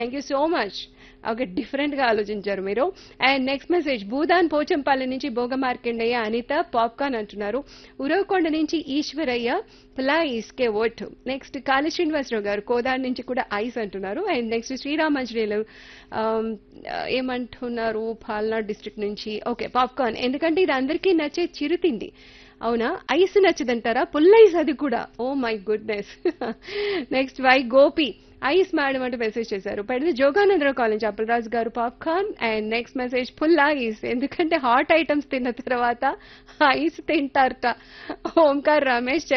thank you so much okay different గా ఆలోచించారు మీరు and next message Bhoodan Pochampally నుంచి భోగ మార్కండయ్య అనిత పాప్కార్న్ అంటున్నారు ఉరవకొండ నుంచి ఈశ్వరయ్య ప్లాయిస్ కే ఓట్ నెక్స్ట్ కాళీ శ్రీనివాసరావు గారు కోదాడ్ నుంచి కూడా ఐస్ అంటున్నారు అండ్ నెక్స్ట్ శ్రీరామంజనేయులు ఏమంటున్నారు పాల్నాడ్ డిస్ట్రిక్ట్ నుంచి ఓకే పాప్కార్న్ ఎందుకంటే ఇది అందరికీ నచ్చే చిరుతిండి అవునా ఐస్ నచ్చదంటారా పుల్ ఐస్ అది కూడా oh my goodness next Y Gopi ice madam అంటూ మెసేజ్ చేశారు పెడితే Joganandarao college Appalaraju garu popcorn and next message full ice ఎందుకంటే హాట్ ఐటమ్స్ తిన్న తర్వాత ఐస్ తింటారట ఓంకార్ రమేష్